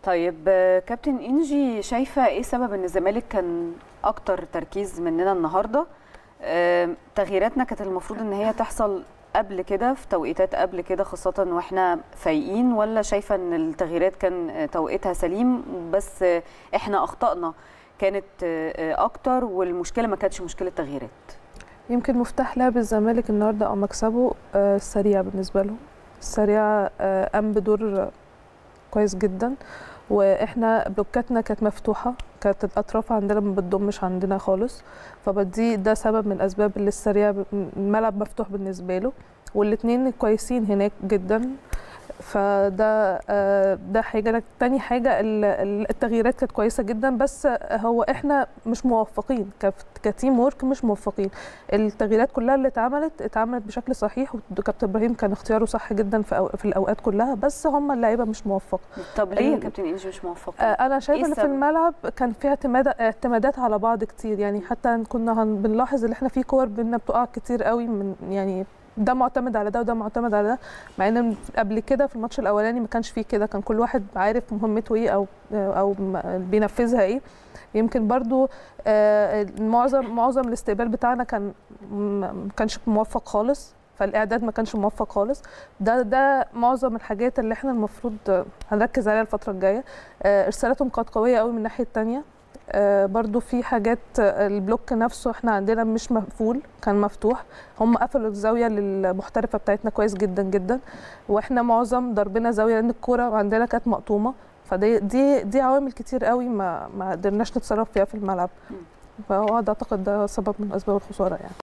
طيب آه، كابتن انجي شايفه ايه سبب ان الزمالك كان اكتر تركيز مننا النهارده آه، تغييراتنا كانت المفروض ان هي تحصل قبل كده في توقيتات قبل كده خاصه واحنا فايقين ولا شايفه ان التغييرات كان آه، توقيتها سليم بس آه، احنا اخطائنا كانت آه، آه، اكتر والمشكله ما كانتش مشكله تغييرات يمكن مفتاح لعب الزمالك النهارده او مكسبه آه، السريع بالنسبه له السريع آه، قام بدور كويس جدا واحنا بلوكاتنا كانت مفتوحه كانت الاطراف عندنا ما بتضمش عندنا خالص فبدي ده سبب من الاسباب اللي السريع ب- الملعب مفتوح بالنسبه له والاثنين كويسين هناك جدا فده آه، ده حاجه تاني حاجه ال- ال- التغييرات كانت كويسه جدا بس هو احنا مش موفقين كف- كتيم وورك مش موفقين التغييرات كلها اللي اتعملت اتعملت بشكل صحيح وكابتن ابراهيم كان اختياره صح جدا في أو- في الاوقات كلها بس هم اللعيبه مش موفقه طب ليه يا ال- كابتن انجي مش موفقه آه، انا شايفه إيه ان في السبب؟ الملعب كان في اعتماد اعتمادات على بعض كتير يعني حتى كنا هن- بنلاحظ ان احنا في كور بينا بتقع كتير قوي من يعني ده معتمد على ده وده معتمد على ده مع ان قبل كده في الماتش الاولاني ما كانش فيه كده كان كل واحد عارف مهمته ايه او او م- بينفذها ايه يمكن برضو آه، معظم معظم الاستقبال بتاعنا كان ما كانش موفق خالص فالاعداد ما كانش موفق خالص ده ده معظم الحاجات اللي احنا المفروض آه، هنركز عليها الفتره الجايه آه، ارسالاتهم كانت قويه قوي من الناحيه الثانيه برضو في حاجات آه، البلوك نفسه احنا عندنا مش مقفول كان مفتوح هم قفلوا الزاويه للمحترفه بتاعتنا كويس جدا جدا واحنا معظم ضربنا زاويه لان الكوره عندنا كانت مقطومه فدي دي دي عوامل كتير قوي ما ما قدرناش نتصرف فيها في الملعب مم. فهو ده اعتقد ده سبب من اسباب الخساره يعني